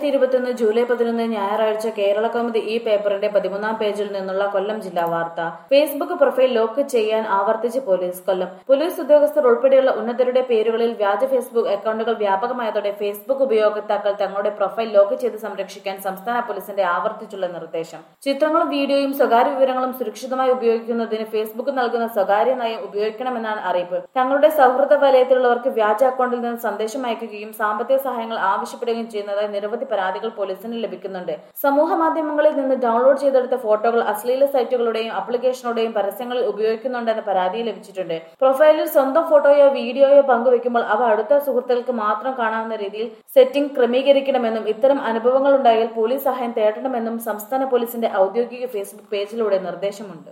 ഇരുപത്തിയൊന്ന് ജൂലൈ പതിനൊന്ന് ഞായറാഴ്ച കേരള കൗമുദി ഈ പേപ്പറിന്റെ പതിമൂന്നാം പേജിൽ നിന്നുള്ള കൊല്ലം ജില്ലാ വാർത്ത ഫേസ്ബുക്ക് പ്രൊഫൈൽ ലോക്ക് ചെയ്യാൻ ആവർത്തിച്ച് പോലീസ് കൊല്ലം പോലീസ് ഉദ്യോഗസ്ഥർ ഉൾപ്പെടെയുള്ള ഉന്നതരുടെ പേരുകളിൽ വ്യാജ ഫേസ്ബുക്ക് അക്കൗണ്ടുകൾ വ്യാപകമായതോടെ ഫേസ്ബുക്ക് ഉപയോക്താക്കൾ തങ്ങളുടെ പ്രൊഫൈൽ ലോക്ക് ചെയ്ത് സംരക്ഷിക്കാൻ സംസ്ഥാന പോലീസിന്റെ ആവർത്തിച്ചുള്ള നിർദ്ദേശം ചിത്രങ്ങളും വീഡിയോയും സ്വകാര്യ വിവരങ്ങളും സുരക്ഷിതമായി ഉപയോഗിക്കുന്നതിന് ഫേസ്ബുക്ക് നൽകുന്ന സ്വകാര്യ നയം ഉപയോഗിക്കണമെന്നാണ് അറിയിപ്പ് തങ്ങളുടെ സൗഹൃദ വലയത്തിലുള്ളവർക്ക് വ്യാജ അക്കൗണ്ടിൽ നിന്ന് സന്ദേശം അയക്കുകയും സാമ്പത്തിക സഹായങ്ങൾ ആവശ്യപ്പെടുകയും ചെയ്യുന്നതായി നിരവധി പരാതികൾ പോലീസിന് ലഭിക്കുന്നുണ്ട് സമൂഹ മാധ്യമങ്ങളിൽ നിന്ന് ഡൗൺലോഡ് ചെയ്തെടുത്ത ഫോട്ടോകൾ അശ്ലീല സൈറ്റുകളുടെയും ആപ്ലിക്കേഷനുകളുടെയും പരസ്യങ്ങളിൽ ഉപയോഗിക്കുന്നുണ്ടെന്ന പരാതി ലഭിച്ചിട്ടുണ്ട് പ്രൊഫൈലിൽ സ്വന്തം ഫോട്ടോയോ വീഡിയോയോ പങ്കുവെക്കുമ്പോൾ അവ അടുത്ത സുഹൃത്തുക്കൾക്ക് മാത്രം കാണാവുന്ന രീതിയിൽ സെറ്റിംഗ് ക്രമീകരിക്കണമെന്നും ഇത്തരം അനുഭവങ്ങൾ ഉണ്ടായാൽ പോലീസ് സഹായം തേടണമെന്നും സംസ്ഥാന പോലീസിന്റെ ഔദ്യോഗിക ഫേസ്ബുക്ക് പേജിലൂടെ നിർദ്ദേശമുണ്ട്